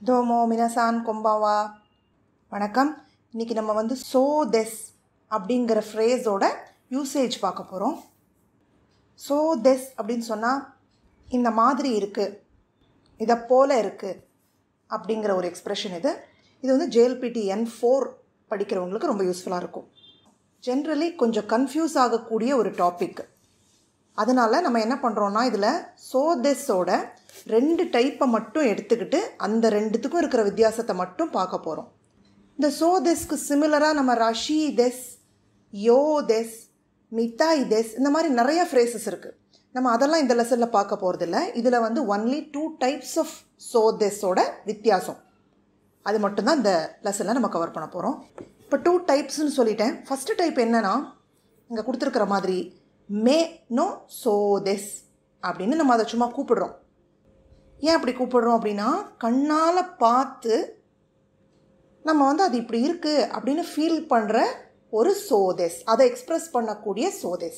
தோமோ மினசான் கொம்பாவா வணக்கம் இன்றைக்கி நம்ம வந்து சோ தெஸ் அப்படிங்கிற ஃப்ரேஸோட யூசேஜ் பார்க்க போகிறோம் சோ தெஸ் அப்படின்னு சொன்னால் இந்த மாதிரி இருக்குது இதை போல இருக்குது அப்படிங்கிற ஒரு எக்ஸ்ப்ரெஷன் இது இது வந்து ஜேஎல்பிடி என் ஃபோர் படிக்கிறவங்களுக்கு ரொம்ப யூஸ்ஃபுல்லாக இருக்கும் ஜென்ரலி கொஞ்சம் கன்ஃபியூஸ் ஆகக்கூடிய ஒரு டாபிக் அதனால் நம்ம என்ன பண்ணுறோன்னா இதில் சோதெஸ்ஸோட ரெண்டு டைப்பை மட்டும் எடுத்துக்கிட்டு அந்த ரெண்டுத்துக்கும் இருக்கிற வித்தியாசத்தை மட்டும் பார்க்க போகிறோம் இந்த சோதெஸ்க்கு சிமிலராக நம்ம ரஷி தெஸ் யோ தெஸ் மித்தாய் தெஸ் இந்த மாதிரி நிறைய ஃப்ரேசஸ் இருக்குது நம்ம அதெல்லாம் இந்த லெசனில் பார்க்க போகிறதில்ல இதில் வந்து ஒன்லி டூ டைப்ஸ் ஆஃப் சோதெஸ்ஸோட வித்தியாசம் அது மட்டும்தான் இந்த லெசனில் நம்ம கவர் பண்ண போகிறோம் இப்போ டூ டைப்ஸ்னு சொல்லிட்டேன் ஃபஸ்ட்டு டைப் என்னென்னா இங்கே கொடுத்துருக்குற மாதிரி மே நோ சோதெஸ் அப்படின்னு நம்ம அதை சும்மா கூப்பிடுறோம் ஏன் அப்படி கூப்பிடுறோம் அப்படின்னா கண்ணால் பார்த்து நம்ம வந்து அது இப்படி இருக்குது அப்படின்னு ஃபீல் பண்ணுற ஒரு சோதெஸ் அதை எக்ஸ்ப்ரெஸ் பண்ணக்கூடிய சோதெஸ்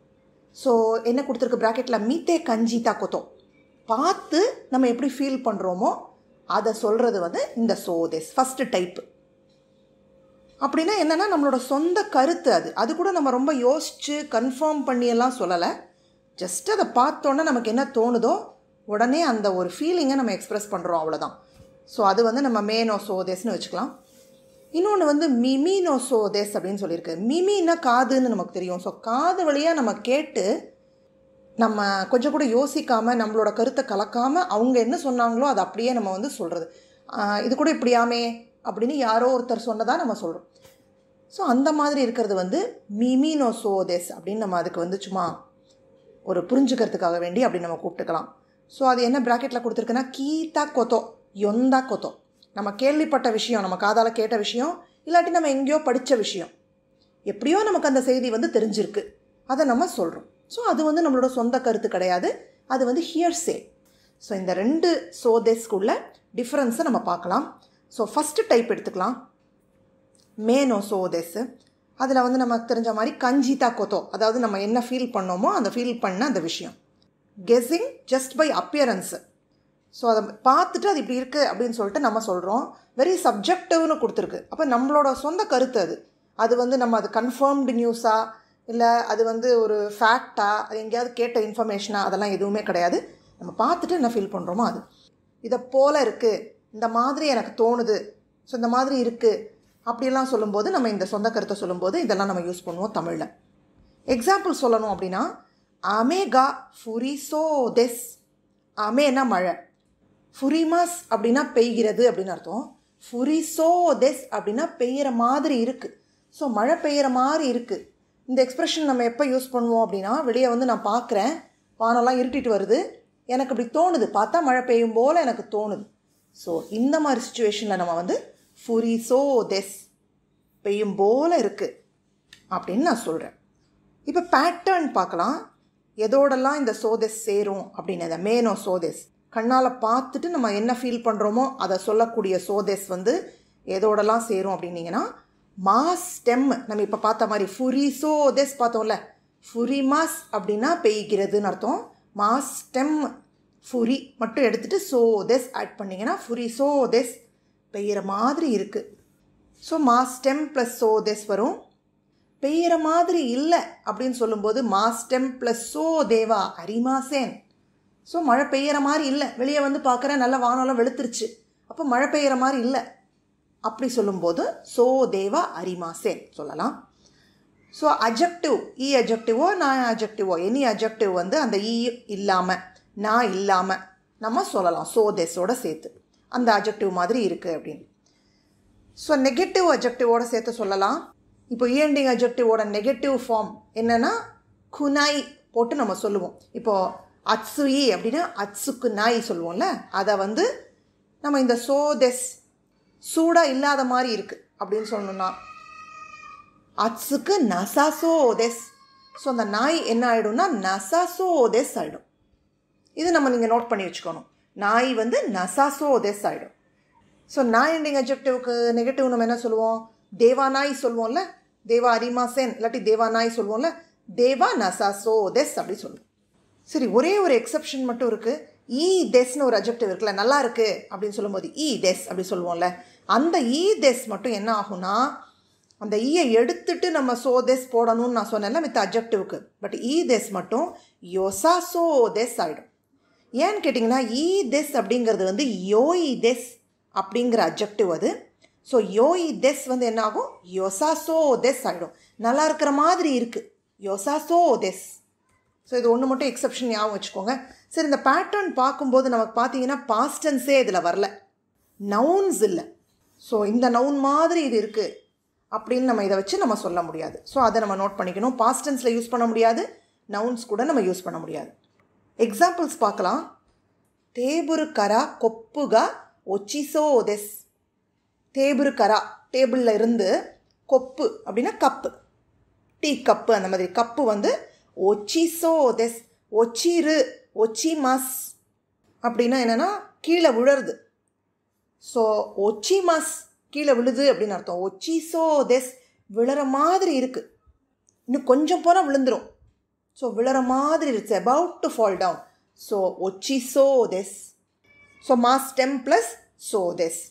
ஸோ என்ன கொடுத்துருக்கு ப்ராக்கெட்டில் மீத்தே கஞ்சி தாக்கத்தோ பார்த்து நம்ம எப்படி ஃபீல் பண்ணுறோமோ அதை சொல்கிறது வந்து இந்த சோதெஸ் ஃபஸ்ட்டு டைப்பு அப்படின்னா என்னென்னா நம்மளோட சொந்த கருத்து அது அது கூட நம்ம ரொம்ப யோசித்து கன்ஃபார்ம் பண்ணியெல்லாம் சொல்லலை ஜஸ்ட் அதை பார்த்தோன்னே நமக்கு என்ன தோணுதோ உடனே அந்த ஒரு ஃபீலிங்கை நம்ம எக்ஸ்ப்ரெஸ் பண்ணுறோம் அவ்வளோதான் ஸோ அது வந்து நம்ம மேனோ சோதேஸ்னு வச்சுக்கலாம் இன்னொன்று வந்து மிமினோ சோதேஸ் அப்படின்னு சொல்லியிருக்கு மிமின்னா காதுன்னு நமக்கு தெரியும் ஸோ காது வழியாக நம்ம கேட்டு நம்ம கொஞ்சம் கூட யோசிக்காமல் நம்மளோட கருத்தை கலக்காமல் அவங்க என்ன சொன்னாங்களோ அதை அப்படியே நம்ம வந்து சொல்கிறது இது கூட இப்படியாமே அப்படின்னு யாரோ ஒருத்தர் சொன்னதாக நம்ம சொல்கிறோம் ஸோ அந்த மாதிரி இருக்கிறது வந்து மிமினோ சோதேஸ் அப்படின்னு நம்ம அதுக்கு வந்து சும்மா ஒரு புரிஞ்சுக்கிறதுக்காக வேண்டி அப்படி நம்ம கூப்பிட்டுக்கலாம் ஸோ அது என்ன ப்ராக்கெட்டில் கொடுத்துருக்குன்னா கீதா கொத்தோ యొந்தா கொத்தோ நம்ம கேள்விப்பட்ட விஷயம் நம்ம காதால் கேட்ட விஷயம் இல்லாட்டி நம்ம எங்கேயோ படித்த விஷயம் எப்படியோ நமக்கு அந்த செய்தி வந்து தெரிஞ்சிருக்கு அதை நம்ம சொல்கிறோம் ஸோ அது வந்து நம்மளோட சொந்த கருத்து கிடையாது அது வந்து ஹியர்சே ஸோ இந்த ரெண்டு சோதேஸ்க்குள்ள டிஃப்ரென்ஸை நம்ம பார்க்கலாம் ஸோ ஃபஸ்ட்டு டைப் எடுத்துக்கலாம் மேனோ சோதேஸு அதில் வந்து நமக்கு தெரிஞ்ச மாதிரி கஞ்சிதா கொத்தோ அதாவது நம்ம என்ன ஃபீல் பண்ணோமோ அந்த ஃபீல் பண்ண அந்த விஷயம் guessing just by appearance so அதை பார்த்துட்டு அது இப்படி இருக்குது அப்படின்னு சொல்லிட்டு நம்ம சொல்கிறோம் வெரி சப்ஜெக்டிவ்னு கொடுத்துருக்கு அப்போ நம்மளோட சொந்த கருத்து அது அது வந்து நம்ம அது கன்ஃபார்ம்டு நியூஸாக இல்லை அது வந்து ஒரு ஃபேக்டா அது எங்கேயாவது கேட்ட இன்ஃபர்மேஷனாக அதெல்லாம் எதுவுமே கிடையாது நம்ம பார்த்துட்டு என்ன ஃபீல் பண்ணுறோமோ அது இதை போல் இருக்குது இந்த மாதிரி எனக்கு தோணுது ஸோ இந்த மாதிரி இருக்குது அப்படியெல்லாம் சொல்லும்போது நம்ம இந்த சொந்த கருத்தை சொல்லும்போது இதெல்லாம் நம்ம யூஸ் பண்ணுவோம் தமிழில் எக்ஸாம்பிள் சொல்லணும் அப்படின்னா அமேகா ஃபுரிசோ தெஸ் அமேனா மழை ஃபுரிமாஸ் அப்படின்னா பெய்கிறது அப்படின்னு அர்த்தம் ஃபுரிசோ தெஸ் அப்படின்னா பெய்கிற மாதிரி இருக்குது ஸோ மழை பெய்கிற மாதிரி இருக்குது இந்த எக்ஸ்ப்ரெஷன் நம்ம எப்போ யூஸ் பண்ணுவோம் அப்படின்னா வெளியே வந்து நான் பார்க்குறேன் வானம்லாம் இருட்டிட்டு வருது எனக்கு அப்படி தோணுது பார்த்தா மழை பெய்யும் போல் எனக்கு தோணுது ஸோ இந்த மாதிரி சுச்சுவேஷனில் நம்ம வந்து ஃபுரிசோ தெஸ் பெய்யும் போல் இருக்குது அப்படின்னு நான் சொல்கிறேன் இப்போ பேட்டர்ன் பார்க்கலாம் எதோடெல்லாம் இந்த சோதெஸ் சேரும் அப்படின்னு இந்த மேனோ சோதெஸ் கண்ணால் பார்த்துட்டு நம்ம என்ன ஃபீல் பண்ணுறோமோ அதை சொல்லக்கூடிய சோதெஸ் வந்து எதோடெல்லாம் சேரும் அப்படின்னீங்கன்னா மாஸ் ஸ்டெம் நம்ம இப்போ பார்த்த மாதிரி ஃபுரிசோ தெஸ் பார்த்தோம்ல ஃபுரிமாஸ் அப்படின்னா பெய்கிறதுன்னு அர்த்தம் மாஸ் ஸ்டெம் ஃபுரி மட்டும் எடுத்துகிட்டு சோ தெஸ் ஆட் பண்ணிங்கன்னா ஃபுரி சோ தெஸ் பெய்கிற மாதிரி இருக்குது ஸோ மாஸ் ஸ்டெம் ப்ளஸ் சோ தெஸ் வரும் பெய்கிற மாதிரி இல்லை அப்படின்னு சொல்லும்போது மாஸ் ஸ்டெம் ப்ளஸ் சோ தேவா அரிமாசேன் ஸோ மழை பெய்கிற மாதிரி இல்லை வெளியே வந்து பார்க்குறேன் நல்ல வானம்லாம் வெளுத்துருச்சு அப்போ மழை பெய்கிற மாதிரி இல்லை அப்படி சொல்லும்போது சோ தேவா அரிமாசேன் சொல்லலாம் ஸோ அஜெக்டிவ் இ அஜெக்டிவோ நான் அஜெக்டிவோ எனி அஜெக்டிவ் வந்து அந்த இ இல்லாமல் நான் இல்லாமல் நம்ம சொல்லலாம் சோ தெஸோட சேர்த்து அந்த அஜெக்டிவ் மாதிரி இருக்குது அப்படின்னு ஸோ நெகட்டிவ் அஜெக்டிவோட சேர்த்து சொல்லலாம் இப்போ இஎன்டிங் அஜெக்டிவோட நெகட்டிவ் ஃபார்ம் என்னென்னா குனாய் போட்டு நம்ம சொல்லுவோம் இப்போது அட்சுயி அப்படின்னா அட்சுக்கு நாய் சொல்லுவோம்ல அதை வந்து நம்ம இந்த சோதெஸ் சூடாக இல்லாத மாதிரி இருக்குது அப்படின்னு சொல்லணும்னா அட்சுக்கு நசாசோதெஸ் ஸோ அந்த நாய் என்ன ஆகிடும்னா நசாசோதெஸ் ஆகிடும் இது நம்ம நீங்கள் நோட் பண்ணி வச்சுக்கணும் நாய் வந்து நசாசோதெஸ் ஆகிடும் ஸோ நாய் எண்டிங் அஜெக்டிவ்க்கு நெகட்டிவ் நம்ம என்ன சொல்லுவோம் தேவா நாய் சொல்லுவோம்ல தேவா அரிமாசேன் இல்லாட்டி தேவா நாய் சொல்லுவோம்ல தேவா நசாசோதெஸ் அப்படி சொல்லுவோம் சரி ஒரே ஒரு எக்ஸப்ஷன் மட்டும் இருக்குது ஈ டெஸ்னு ஒரு அஜெக்டிவ் இருக்குல்ல நல்லா இருக்கு அப்படின்னு சொல்லும்போது ஈ டெஸ் அப்படி சொல்லுவோம்ல அந்த ஈ டெஸ் மட்டும் என்ன ஆகும்னா அந்த ஈயை எடுத்துட்டு நம்ம சோ டெஸ் போடணும்னு நான் சொன்னேன்ல வித் அஜெக்டிவ்க்கு பட் ஈ டெஸ் மட்டும் யோசா சோ டெஸ் ஆகிடும் ஏன்னு கேட்டிங்கன்னா ஈ டெஸ் அப்படிங்கிறது வந்து யோஇ டெஸ் அப்படிங்கிற அஜெக்டிவ் அது ஸோ யோஇ டெஸ் வந்து என்ன ஆகும் யோசா சோ டெஸ் ஆகிடும் நல்லா இருக்கிற மாதிரி இருக்குது யோசா சோ டெஸ் ஸோ இது ஒன்று மட்டும் எக்ஸப்ஷன் ஞாபகம் வச்சுக்கோங்க சரி இந்த பேட்டர்ன் பார்க்கும்போது நமக்கு பார்த்தீங்கன்னா பாஸ்டன்ஸே இதில் வரல நவுன்ஸ் இல்லை ஸோ இந்த நவுன் மாதிரி இது இருக்குது அப்படின்னு நம்ம இதை வச்சு நம்ம சொல்ல முடியாது ஸோ அதை நம்ம நோட் பண்ணிக்கணும் பாஸ்டன்ஸில் யூஸ் பண்ண முடியாது நவுன்ஸ் கூட நம்ம யூஸ் பண்ண முடியாது எக்ஸாம்பிள்ஸ் பார்க்கலாம் தேபுரு கரா கொப்புகா ஒச்சிசோ ஒதெஸ் தேபுரு கரா டேபிளில் இருந்து கொப்பு அப்படின்னா கப்பு டீ கப்பு அந்த மாதிரி கப்பு வந்து ஒச்சிசோ ஒதெஸ் ஒச்சிரு ஒச்சி மாஸ் அப்படின்னா என்னென்னா கீழே விழருது ஸோ ஒச்சி மாஸ் கீழே விழுது அப்படின்னு அர்த்தம் ஒச்சிசோ தெஸ் விழற மாதிரி இருக்குது இன்னும் கொஞ்சம் போனால் விழுந்துடும் ஸோ விழற மாதிரி it's about to fall down so ஒச்சிசோ தெஸ் ஸோ மாஸ் டெம் ப்ளஸ் சோ தெஸ்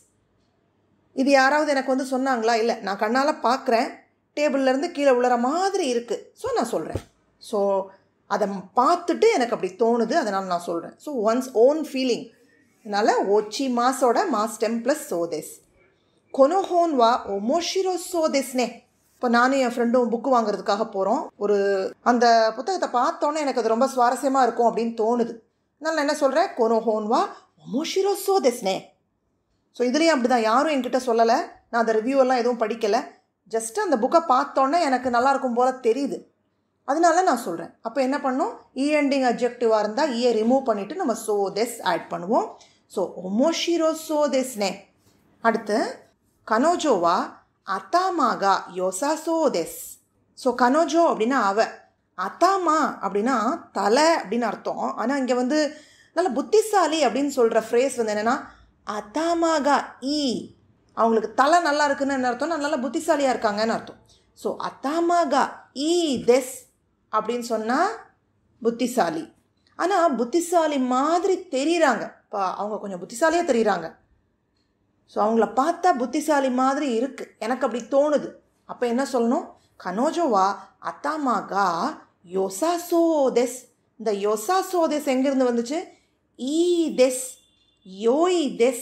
இது யாராவது எனக்கு வந்து சொன்னாங்களா இல்லை நான் கண்ணால் பார்க்குறேன் டேபிள்லேருந்து கீழே விழுற மாதிரி இருக்குது ஸோ நான் சொல்கிறேன் ஸோ அதை பார்த்துட்டு எனக்கு அப்படி தோணுது அதனால் நான் சொல்கிறேன் ஸோ ஒன்ஸ் ஓன் ஃபீலிங் அதனால் ஒச்சி மாஸோட மாஸ் டெம் ப்ளஸ் சோதெஸ் கொனோஹோன் வா ஒமோஷிரோ சோதெஸ்னே இப்போ நானும் என் ஃப்ரெண்டும் புக்கு வாங்குறதுக்காக போகிறோம் ஒரு அந்த புத்தகத்தை பார்த்தோன்னே எனக்கு அது ரொம்ப சுவாரஸ்யமாக இருக்கும் அப்படின்னு தோணுது அதனால் நான் என்ன சொல்கிறேன் கொனோஹோன் வா ஒமோஷிரோ சோதெஸ்னே ஸோ இதுலேயும் அப்படி தான் யாரும் என்கிட்ட சொல்லலை நான் அந்த ரிவ்யூ எல்லாம் எதுவும் படிக்கலை ஜஸ்ட் அந்த புக்கை பார்த்தோன்னே எனக்கு நல்லா இருக்கும் போல் தெரியுது அதனால நான் சொல்கிறேன் அப்போ என்ன பண்ணோம் இ எண்டிங் அப்ஜெக்டிவாக இருந்தால் ஈயை ரிமூவ் பண்ணிவிட்டு நம்ம சோ தெஸ் ஆட் பண்ணுவோம் ஸோ ஒமோஷிரோ சோ தெஸ்னே அடுத்து கனோஜோவா அத்தாமாகா யோசா சோ தெஸ் ஸோ கனோஜோ அப்படின்னா அவ அத்தாமா அப்படின்னா தலை அப்படின்னு அர்த்தம் ஆனால் இங்கே வந்து நல்ல புத்திசாலி அப்படின்னு சொல்கிற ஃப்ரேஸ் வந்து என்னென்னா அத்தாமாகா ஈ அவங்களுக்கு தலை நல்லா இருக்குன்னு என்ன அர்த்தம் நல்லா புத்திசாலியாக இருக்காங்கன்னு அர்த்தம் ஸோ அத்தாமாகா ஈ தெஸ் அப்படின்னு சொன்னால் புத்திசாலி ஆனால் புத்திசாலி மாதிரி தெரியுறாங்க இப்போ அவங்க கொஞ்சம் புத்திசாலியாக தெரியுறாங்க ஸோ அவங்கள பார்த்தா புத்திசாலி மாதிரி இருக்குது எனக்கு அப்படி தோணுது அப்போ என்ன சொல்லணும் கனோஜோவா அத்தாமாகா யோசா சோதெஸ் இந்த யோசா சோதெஸ் எங்கேருந்து வந்துச்சு ஈ தெஸ் யோய் தெஸ்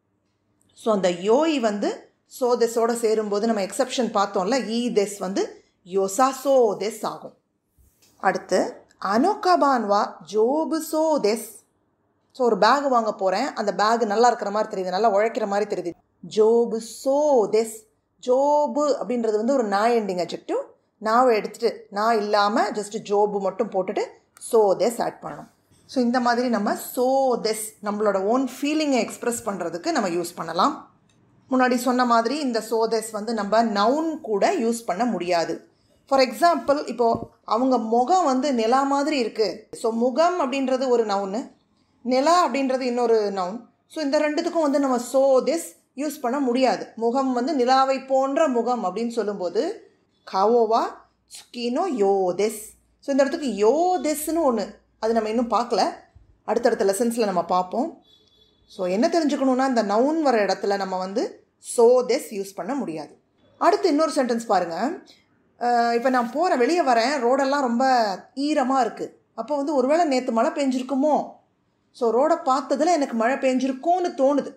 ஸோ அந்த யோய் வந்து சோதெஸோடு சேரும்போது நம்ம எக்ஸப்ஷன் பார்த்தோம்ல ஈ தெஸ் வந்து யோசா சோதெஸ் ஆகும் அடுத்து அனோகாபான்வா ஜோபு சோதெஸ் ஸோ ஒரு பேக் வாங்க போகிறேன் அந்த பேக் நல்லா இருக்கிற மாதிரி தெரியுது நல்லா உழைக்கிற மாதிரி தெரியுது ஜோபு சோதெஸ் ஜோபு அப்படின்றது வந்து ஒரு நான் எண்டிங் அஜெக்டிவ் நாவை எடுத்துகிட்டு நான் இல்லாமல் ஜஸ்ட் ஜோபு மட்டும் போட்டுட்டு சோதெஸ் ஆட் பண்ணணும் ஸோ இந்த மாதிரி நம்ம சோதெஸ் நம்மளோட ஓன் ஃபீலிங்கை எக்ஸ்ப்ரெஸ் பண்ணுறதுக்கு நம்ம யூஸ் பண்ணலாம் முன்னாடி சொன்ன மாதிரி இந்த சோதெஸ் வந்து நம்ம நவுன் கூட யூஸ் பண்ண முடியாது ஃபார் எக்ஸாம்பிள் இப்போது அவங்க முகம் வந்து நிலா மாதிரி இருக்குது ஸோ முகம் அப்படின்றது ஒரு நவுனு நிலா அப்படின்றது இன்னொரு நவுன் ஸோ இந்த ரெண்டுத்துக்கும் வந்து நம்ம சோ திஸ் யூஸ் பண்ண முடியாது முகம் வந்து நிலாவை போன்ற முகம் அப்படின்னு சொல்லும்போது காவோவா சுக்கினோ யோதெஸ் ஸோ இந்த இடத்துக்கு யோதெஸ்னு ஒன்று அது நம்ம இன்னும் பார்க்கல அடுத்தடுத்த லெசன்ஸில் நம்ம பார்ப்போம் ஸோ என்ன தெரிஞ்சுக்கணுன்னா இந்த நவுன் வர இடத்துல நம்ம வந்து சோ தெஸ் யூஸ் பண்ண முடியாது அடுத்து இன்னொரு சென்டென்ஸ் பாருங்கள் இப்போ நான் போகிறேன் வெளியே வரேன் ரோடெல்லாம் ரொம்ப ஈரமாக இருக்குது அப்போ வந்து ஒருவேளை நேற்று மழை பெஞ்சிருக்குமோ ஸோ ரோடை பார்த்ததில் எனக்கு மழை பெஞ்சிருக்கும்னு தோணுது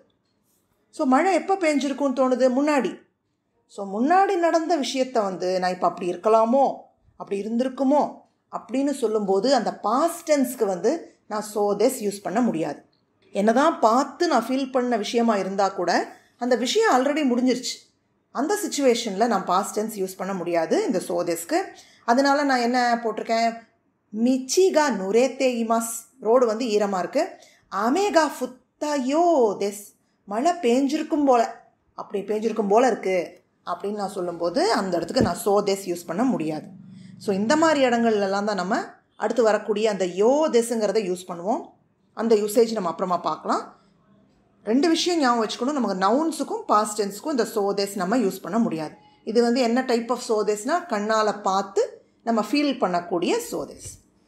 ஸோ மழை எப்போ பெஞ்சிருக்கும்னு தோணுது முன்னாடி ஸோ முன்னாடி நடந்த விஷயத்த வந்து நான் இப்போ அப்படி இருக்கலாமோ அப்படி இருந்திருக்குமோ அப்படின்னு சொல்லும்போது அந்த பாஸ்டென்ஸ்க்கு வந்து நான் ஸோ தெஸ் யூஸ் பண்ண முடியாது என்ன தான் பார்த்து நான் ஃபீல் பண்ண விஷயமா இருந்தால் கூட அந்த விஷயம் ஆல்ரெடி முடிஞ்சிருச்சு அந்த சுச்சுவேஷனில் நான் பாஸ்டென்ஸ் யூஸ் பண்ண முடியாது இந்த சோதெஸ்க்கு அதனால நான் என்ன போட்டிருக்கேன் மிச்சிகா நுரேத்தே இமாஸ் ரோடு வந்து ஈரமாக இருக்குது அமேகா ஃபுத்தாயோ தெஸ் மழை பேஞ்சிருக்கும் போல் அப்படி பேஞ்சிருக்கும் போல் இருக்குது அப்படின்னு நான் சொல்லும்போது அந்த இடத்துக்கு நான் சோ தெஸ் யூஸ் பண்ண முடியாது ஸோ இந்த மாதிரி இடங்கள்லாம் தான் நம்ம அடுத்து வரக்கூடிய அந்த யோ தெஸ்ஸுங்கிறத யூஸ் பண்ணுவோம் அந்த யூசேஜ் நம்ம அப்புறமா பார்க்கலாம் ரெண்டு விஷயம் ஞாபகம் வச்சுக்கணும் நமக்கு நவுன்ஸுக்கும் பாஸ்டென்ஸுக்கும் இந்த சோதேஸ் நம்ம யூஸ் பண்ண முடியாது இது வந்து என்ன டைப் ஆஃப் சோதேஸ்னால் கண்ணால் பார்த்து நம்ம ஃபீல் பண்ணக்கூடிய சோதேஸ்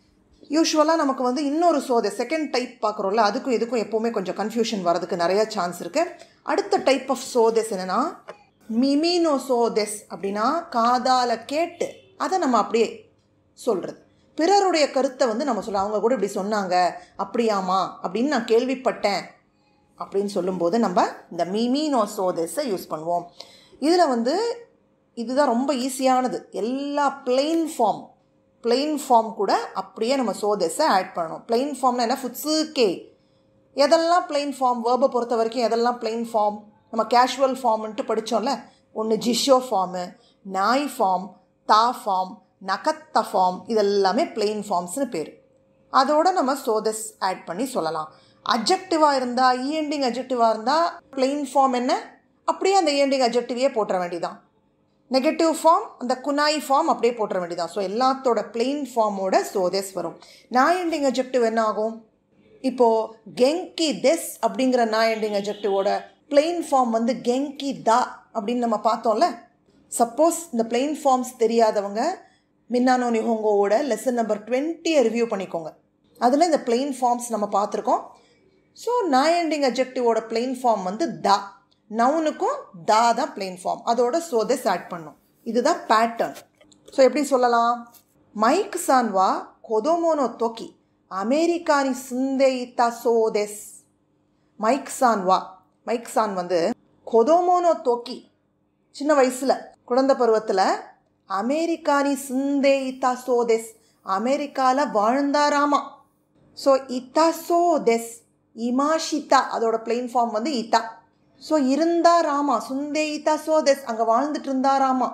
யூஸ்வலாக நமக்கு வந்து இன்னொரு சோதை செகண்ட் டைப் பார்க்குறோம்ல அதுக்கும் இதுக்கும் எப்போவுமே கொஞ்சம் கன்ஃபியூஷன் வரதுக்கு நிறைய சான்ஸ் இருக்குது அடுத்த டைப் ஆஃப் சோதெஸ் என்னென்னா மிமினோ சோதெஸ் அப்படின்னா காதால கேட்டு அதை நம்ம அப்படியே சொல்கிறது பிறருடைய கருத்தை வந்து நம்ம சொல்ல அவங்க கூட இப்படி சொன்னாங்க அப்படியாமா அப்படின்னு நான் கேள்விப்பட்டேன் அப்படின்னு சொல்லும்போது நம்ம இந்த மிமினோ சோதெஸை யூஸ் பண்ணுவோம் இதில் வந்து இதுதான் ரொம்ப ஈஸியானது எல்லா பிளெயின் ஃபார்ம் பிளெயின் ஃபார்ம் கூட அப்படியே நம்ம சோதெஸை ஆட் பண்ணணும் பிளெயின் ஃபார்ம்னா என்ன ஃபுட்ஸு கே எதெல்லாம் பிளெயின் ஃபார்ம் வேர்பை பொறுத்த வரைக்கும் எதெல்லாம் பிளெயின் ஃபார்ம் நம்ம கேஷுவல் ஃபார்ம்ன்ட்டு படித்தோம்ல ஒன்று ஜிஷோ ஃபார்மு நாய் ஃபார்ம் தா ஃபார்ம் நகத்த ஃபார்ம் இதெல்லாமே பிளெயின் ஃபார்ம்ஸ்னு பேர் அதோட நம்ம சோதஸ் ஆட் பண்ணி சொல்லலாம் அப்ஜெக்டிவாக இருந்தால் இஎண்டிங் அப்ஜெக்டிவாக இருந்தால் பிளெயின் ஃபார்ம் என்ன அப்படியே அந்த இஎண்டிங் அப்ஜெக்டிவே போட்டுற வேண்டியதான் நெகட்டிவ் ஃபார்ம் அந்த குனாய் ஃபார்ம் அப்படியே போட்டுற வேண்டியதான் ஸோ எல்லாத்தோட பிளெயின் ஃபார்மோட சோதஸ் வரும் நான் எண்டிங் அப்ஜெக்டிவ் என்ன ஆகும் இப்போது கெங்கி தெஸ் அப்படிங்கிற நான் எண்டிங் அப்ஜெக்டிவோட பிளெயின் ஃபார்ம் வந்து கெங்கி தா அப்படின்னு நம்ம பார்த்தோம்ல சப்போஸ் இந்த பிளெயின் ஃபார்ம்ஸ் தெரியாதவங்க மின்னானோ நிஹோங்கோவோட லெசன் நம்பர் டுவெண்ட்டியை ரிவ்யூ பண்ணிக்கோங்க அதில் இந்த பிளெயின் ஃபார்ம்ஸ் நம்ம பார்த்துருக்கோம் ஸோ நான் எண்டிங் அப்ஜெக்டிவோட பிளெயின் ஃபார்ம் வந்து தா நவுனுக்கும் தா தான் பிளெயின் ஃபார்ம் அதோட சோதஸ் ஆட் பண்ணும் இதுதான் பேட்டர்ன் ஸோ எப்படி சொல்லலாம் மைக் சான்வா கொதோமோனோ தொக்கி அமெரிக்கானி சுந்தேயித்தா சோதெஸ் மைக் சான்வா மைக் சான் வந்து கொதோமோனோ தொக்கி சின்ன வயசில் குழந்தை பருவத்தில் அமெரிக்கானி சுந்தேயித்தா சோதெஸ் அமெரிக்காவில் வாழ்ந்தாராமா ஸோ இத்தா சோதெஸ் இமாஷிதா அதோட பிளெயின் ஃபார்ம் வந்து இத்தா ஸோ இருந்தாராமா சுந்தேயிதா சோதெஸ் அங்கே வாழ்ந்துட்டு இருந்தாராமா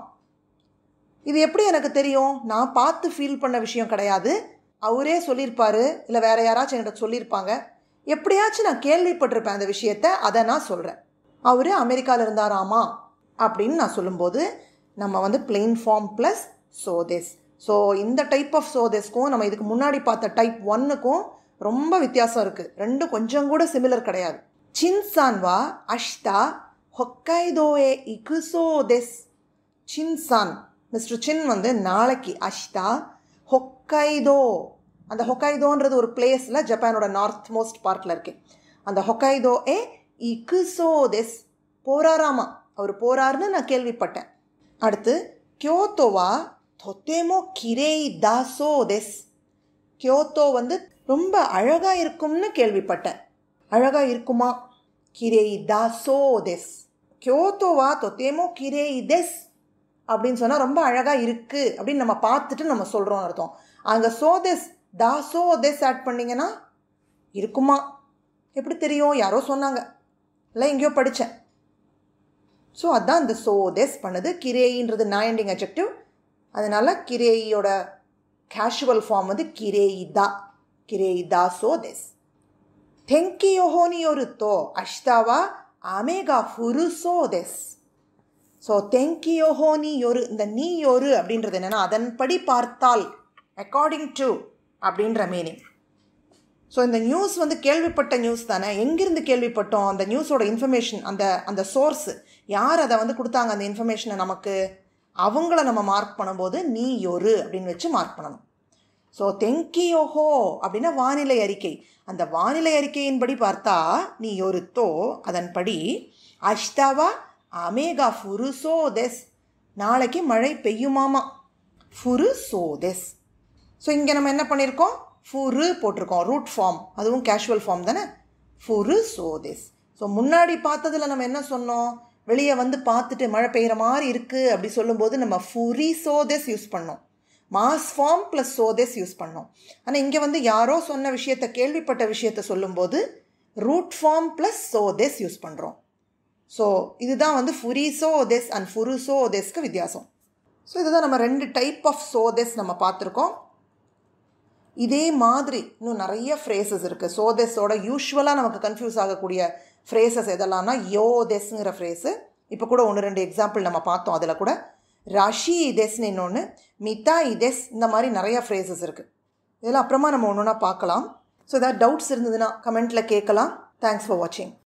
இது எப்படி எனக்கு தெரியும் நான் பார்த்து ஃபீல் பண்ண விஷயம் கிடையாது அவரே சொல்லியிருப்பாரு இல்லை வேற யாராச்சும் என்கிட்ட சொல்லியிருப்பாங்க எப்படியாச்சும் நான் கேள்விப்பட்டிருப்பேன் அந்த விஷயத்த அதை நான் சொல்கிறேன் அவர் அமெரிக்காவில் இருந்தாராமா அப்படின்னு நான் சொல்லும்போது நம்ம வந்து பிளெயின் ஃபார்ம் ப்ளஸ் சோதெஸ் ஸோ இந்த டைப் ஆஃப் சோதெஸ்க்கும் நம்ம இதுக்கு முன்னாடி பார்த்த டைப் ஒன்னுக்கும் ரொம்ப வித்தியாசம் இருக்குது ரெண்டும் கொஞ்சம் கூட சிமிலர் கிடையாது சின்சான்வா அஷ்டா ஹொக்கைதோயே இகுசோதெஸ் சின்சான் மிஸ்டர் சின் வந்து நாளைக்கு அஷ்டா ஹொக்கைதோ அந்த ஹொக்கைதோன்றது ஒரு பிளேஸில் ஜப்பானோட நார்த் மோஸ்ட் பார்ட்டில் இருக்கு அந்த ஹொக்கைதோ ஏ இகுசோதெஸ் போராராமா அவர் போறாருன்னு நான் கேள்விப்பட்டேன் அடுத்து கியோத்தோவா தொத்தேமோ கிரேய் தாசோதெஸ் கியோத்தோ வந்து ரொம்ப அழகாக இருக்கும்னு கேள்விப்பட்டேன் அழகாக இருக்குமா கிரேய் தாசோதெஸ் கியோத்தோவா தொத்தேமோ கிரேய் தெஸ் அப்படின்னு சொன்னால் ரொம்ப அழகாக இருக்குது அப்படின்னு நம்ம பார்த்துட்டு நம்ம சொல்கிறோம் அர்த்தம் அங்கே சோதெஸ் தாசோதெஸ் ஆட் பண்ணிங்கன்னா இருக்குமா எப்படி தெரியும் யாரோ சொன்னாங்க இல்லை எங்கேயோ படித்தேன் ஸோ அதான் இந்த சோதெஸ் பண்ணுது கிரேயின்றது நாயண்டிங் அஜெக்டிவ் அதனால் கிரேயோட கேஷுவல் ஃபார்ம் வந்து கிரேயிதா கிரேயிதா சோதெஸ் தெங்கியோஹோனி ஒரு தோ அஷ்டாவா அமேகா ஃபுரு சோதெஸ் ஸோ தெங்கியோஹோனி ஒரு இந்த நீ ஒரு அப்படின்றது என்னென்னா அதன்படி பார்த்தால் அக்கார்டிங் டு அப்படின்ற மீனிங் ஸோ இந்த நியூஸ் வந்து கேள்விப்பட்ட நியூஸ் தானே எங்கேருந்து கேள்விப்பட்டோம் அந்த நியூஸோட இன்ஃபர்மேஷன் அந்த அந்த சோர்ஸு யார் அதை வந்து கொடுத்தாங்க அந்த இன்ஃபர்மேஷனை நமக்கு அவங்கள நம்ம மார்க் பண்ணும்போது நீ ஒரு அப்படின்னு வச்சு மார்க் பண்ணணும் ஸோ தெங்கியோஹோ அப்படின்னா வானிலை அறிக்கை அந்த வானிலை அறிக்கையின்படி பார்த்தா நீ ஒருத்தோ அதன்படி அஷ்டாவா அமேகா ஃபுருசோதெஸ் நாளைக்கு மழை பெய்யுமாமா ஃபுருசோதெஸ் ஸோ இங்கே நம்ம என்ன பண்ணியிருக்கோம் ஃபுரு போட்டிருக்கோம் ரூட் ஃபார்ம் அதுவும் கேஷுவல் ஃபார்ம் தானே ஃபுரு சோதெஸ் ஸோ முன்னாடி பார்த்ததில் நம்ம என்ன சொன்னோம் வெளியே வந்து பார்த்துட்டு மழை பெய்கிற மாதிரி இருக்குது அப்படி சொல்லும்போது நம்ம ஃபுரி சோதெஸ் யூஸ் பண்ணோம் மாஸ் ஃபார்ம் ப்ளஸ் சோதெஸ் யூஸ் பண்ணோம் ஆனால் இங்கே வந்து யாரோ சொன்ன விஷயத்த கேள்விப்பட்ட விஷயத்த சொல்லும்போது ரூட் ஃபார்ம் ப்ளஸ் சோதெஸ் யூஸ் பண்ணுறோம் ஸோ இதுதான் வந்து ஃபுரிசோதெஸ் அண்ட் ஃபுருசோதெஸ்க்கு வித்தியாசம் ஸோ இதுதான் நம்ம ரெண்டு டைப் ஆஃப் சோதெஸ் நம்ம பார்த்துருக்கோம் இதே மாதிரி இன்னும் நிறைய ஃப்ரேசஸ் இருக்குது சோதெஸோட யூஸ்வலாக நமக்கு கன்ஃபியூஸ் ஆகக்கூடிய ஃப்ரேசஸ் எதெல்லாம்னா யோதெஸ்ங்கிற ஃப்ரேஸு இப்போ கூட ஒன்று ரெண்டு எக்ஸாம்பிள் நம்ம பார்த்தோம் அதில் கூட ரஷி இதெஸ்னு இன்னொன்று மிதா இதெஸ் இந்த மாதிரி நிறைய ஃப்ரேசஸ் இருக்குது இதெல்லாம் அப்புறமா நம்ம ஒன்று ஒன்றா பார்க்கலாம் ஸோ ஏதாவது டவுட்ஸ் இருந்ததுன்னா கமெண்ட்டில் கேட்கலாம் தேங்க்ஸ் ஃபார் வாட்சிங்